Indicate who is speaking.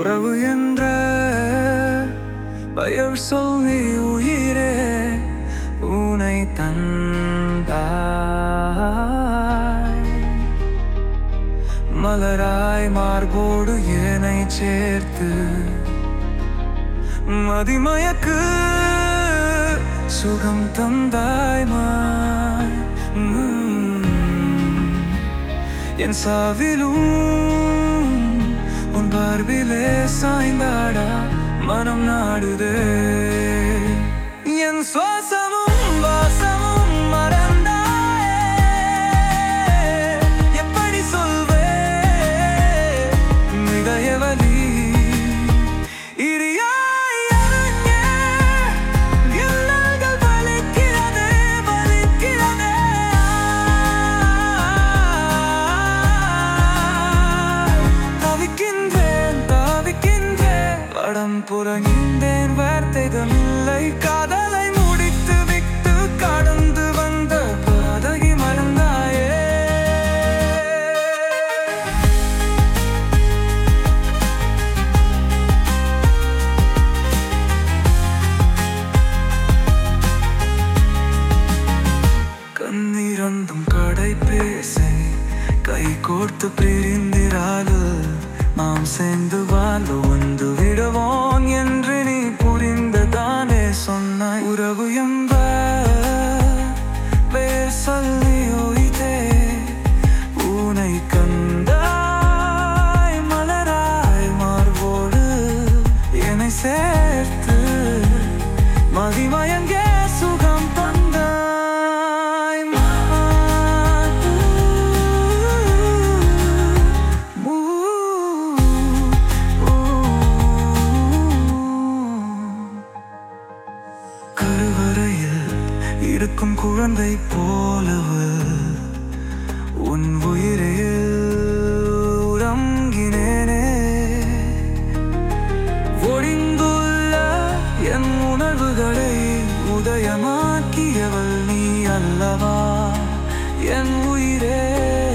Speaker 1: உறவு என்ற பெயர் சொல்லி உயிரே உனை தந்தாய் மலராய் மார்போடு ஏனை சேர்த்து மதிமயக்கு சுகம் தந்தாய் மாய் உம். என் சாவிலும் உன் பார்விலே சாய்ந்தாடா மனம் நாடுதே என் சுவாசமும் வாசமும் மறந்தாயே எப்படி சொல்வே மிகையவலி இரியாய் அரங்கே எண்ணங்கள் வலிக்கிறதே வலிக்கிறதே தவிக்கின்றேன் தவிக்கின்றேன் படம் புறங்கின்றேன் வார்த்தைகள் இல்லை காதலை முடித்து விட்டு கடந்து வந்த பாதகி மறந்தாயே கண்ணீரந்தும் கடை பேசை கை கோர்த்து பிரிந்திராது நாம் சேர்ந்து வாழ வந்து விடுவோம் என்று நீ புரிந்ததானே சொன்னாய் உறவு எம்ப பேர் சொல்லி ஓய்தே உனை கண்டாய் மலராய் மார்போடு என்னை சேர்த்து மதிமயங்கே சுகம் தந்தாய் ஊ, ஊ, கருவறையில் இருக்கும் குழந்தை போலவள் உன் உயிரில் உறங்கினேனே ஒழிந்துள்ள என் உணர்வுகளை உதயமாக்கியவள் நீ அல்லவா என் உயிரே